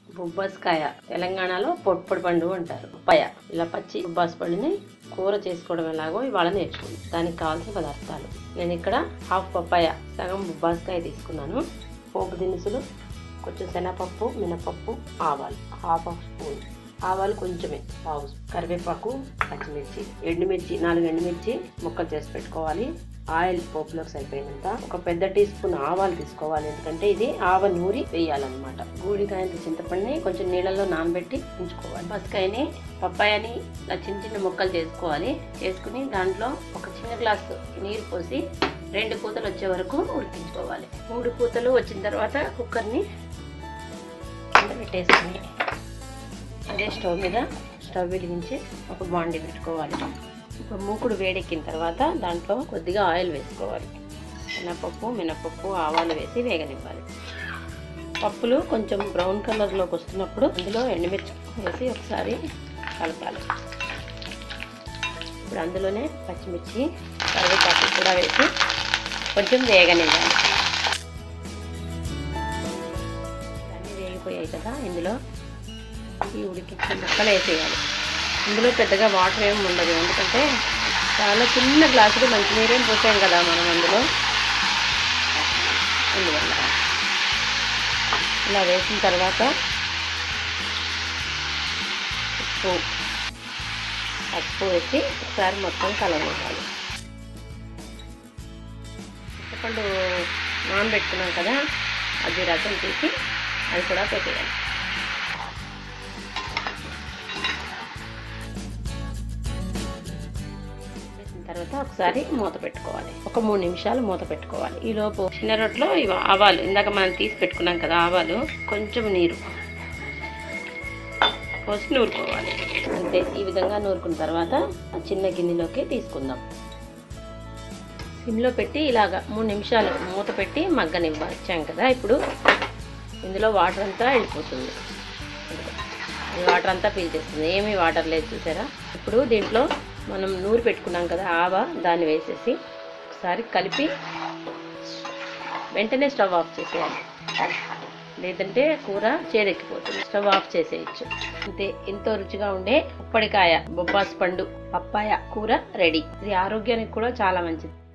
బొబ్బాస్కాయ తెలంగాణలో పొట్పొడి పండు అంటారు పపాయ ఇలా పచ్చి బొబ్బాస్ పండుని కూర చేసుకోవడం ఎలాగో ఇవాళ నేర్చుకుంది దానికి కావాల్సిన పదార్థాలు నేను ఇక్కడ హాఫ్ పప్పాయ సగం బొబ్బాస్కాయ తీసుకున్నాను పోపు దినుసులు కొంచెం శనగపప్పు మినపప్పు ఆవాలు హాఫ్ హాఫ్ స్పూన్ ఆవాలు కొంచెమే పావు స్పూన్. కరివేపాకు పచ్చిమిర్చి ఎండుమిర్చి నాలుగు ఎండుమిర్చి ముక్కలు చేసి పెట్టుకోవాలి ఆయిల్ పోపులోకి సరిపోయినంత ఒక పెద్ద టీ స్పూన్ ఆవాలు తీసుకోవాలి ఎందుకంటే ఇది ఆవ నూరి వేయాలన్నమాట గూడికాయంత చింతపండుని కొంచెం నీళ్ళలో నానబెట్టి ఉంచుకోవాలి బస్కాయని పప్పాయని ఇలా చిన్న చిన్న ముక్కలు చేసుకోవాలి చేసుకుని దాంట్లో ఒక చిన్న గ్లాసు నీరు పోసి రెండు పూతలు వచ్చే వరకు ఉడికించుకోవాలి మూడు పూతలు వచ్చిన తర్వాత కుక్కర్ని కింద పెట్టేసుకుని అదే స్టవ్ మీద స్టవ్ వెలిగించి ఒక బాండి పెట్టుకోవాలి ఒక మూకుడు వేడెక్కిన తర్వాత దాంట్లో కొద్దిగా ఆయిల్ వేసుకోవాలి శనగపప్పు మినపప్పు ఆవాలు వేసి వేగనివ్వాలి పప్పులు కొంచెం బ్రౌన్ కలర్లోకి వస్తున్నప్పుడు అందులో ఎండుమిర్చి వేసి ఒకసారి కలపాలి ఇప్పుడు అందులోనే పచ్చిమిర్చి కరివేపాకు కూడా వేసి కొంచెం వేగనివ్వాలి అన్నీ వేగిపోయాయి కదా ఇందులో ఈ ఉడికించిన ముక్కలు వేసేయాలి ఇందులో పెద్దగా వాటర్ ఏమి ఉండదు ఎందుకంటే చాలా చిన్న గ్లాసులు మంచినీరేం పోసాం కదా మనం అందులో అందువల్ల ఇలా వేసిన తర్వాత ఉప్పు పసుపు వేసి ఒకసారి మొత్తం కలవాలి చింతపండు నానబెట్టుకున్నాం కదా అది రసం తీసి అది కూడా పెట్టేయాలి వేసిన తర్వాత ఒకసారి మూత పెట్టుకోవాలి ఒక మూడు నిమిషాలు మూత పెట్టుకోవాలి ఈ లోపు చిన్న రొట్టెలో ఇవి ఆవాలు ఇందాక మనం తీసి పెట్టుకున్నాం కదా ఆవాలు కొంచెం నీరు పోసి నూరుకోవాలి అంతే ఈ విధంగా నూరుకున్న తర్వాత ఆ చిన్న గిన్నెలోకి తీసుకుందాం సిమ్లో పెట్టి ఇలాగా మూడు నిమిషాలు మూత పెట్టి మగ్గనివ్వచ్చాం కదా ఇప్పుడు ఇందులో వాటర్ అంతా వెళ్ళిపోతుంది ఈ వాటర్ అంతా పీల్చేస్తుంది ఏమీ వాటర్ లేదు చూసారా ఇప్పుడు దీంట్లో మనం నూరు పెట్టుకున్నాం కదా ఆవ దాన్ని వేసేసి ఒకసారి కలిపి వెంటనే స్టవ్ ఆఫ్ చేసేయాలి లేదంటే కూర చేదెక్కిపోతుంది స్టవ్ ఆఫ్ చేసేయచ్చు అంతే ఎంతో రుచిగా ఉండే ఉప్పడికాయ బొబ్బాస్ పండు పప్పాయ కూర రెడీ ఇది ఆరోగ్యానికి కూడా చాలా మంచిది